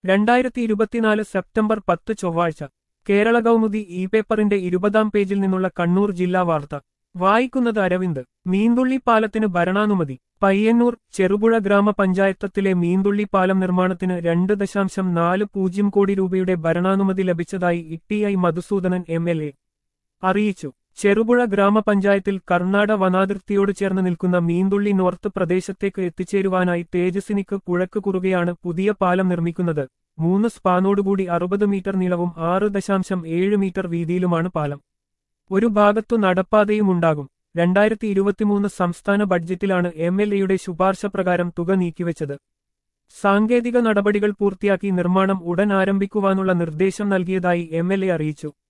രണ്ടായിരത്തി ഇരുപത്തിനാല് സെപ്റ്റംബർ പത്ത് ചൊവ്വാഴ്ച കേരള കൗമുദി ഇ പേപ്പറിന്റെ ഇരുപതാം പേജിൽ നിന്നുള്ള കണ്ണൂർ ജില്ലാ വാർത്ത വായിക്കുന്നത് അരവിന്ദ് മീന്തുള്ളി പാലത്തിന് ഭരണാനുമതി പയ്യന്നൂർ ചെറുപുഴ ഗ്രാമപഞ്ചായത്തത്തിലെ മീന്തുള്ളി പാലം നിർമ്മാണത്തിന് രണ്ട് ദശാംശം നാല് പൂജ്യം കോടി രൂപയുടെ ഭരണാനുമതി ലഭിച്ചതായി ഇട്ടിഐ മധുസൂദനൻ എം എൽ എ അറിയിച്ചു ചെറുപുഴ ഗ്രാമപഞ്ചായത്തിൽ കർണാടക വനാതിർത്തിയോട് ചേർന്ന് നിൽക്കുന്ന മീന്തുള്ളി നോർത്ത് പ്രദേശത്തേക്ക് എത്തിച്ചേരുവാനായി തേജസ്വിനിക്ക് പുഴക്ക് കുറുകെയാണ് പുതിയ പാലം നിർമ്മിക്കുന്നത് മൂന്ന് സ്പാനോടുകൂടി അറുപത് മീറ്റർ നീളവും ആറ് ദശാംശം ഏഴ് മീറ്റർ വീതിയിലുമാണ് പാലം ഒരു ഭാഗത്തു നടപ്പാതയും ഉണ്ടാകും രണ്ടായിരത്തി ഇരുപത്തിമൂന്ന് സംസ്ഥാന ബഡ്ജറ്റിലാണ് എം എൽ എയുടെ ശുപാർശ പ്രകാരം തുക നീക്കിവെച്ചത് സാങ്കേതിക നടപടികൾ പൂർത്തിയാക്കി നിർമ്മാണം ഉടൻ ആരംഭിക്കുവാനുള്ള നിർദ്ദേശം നൽകിയതായി എം എൽ എ അറിയിച്ചു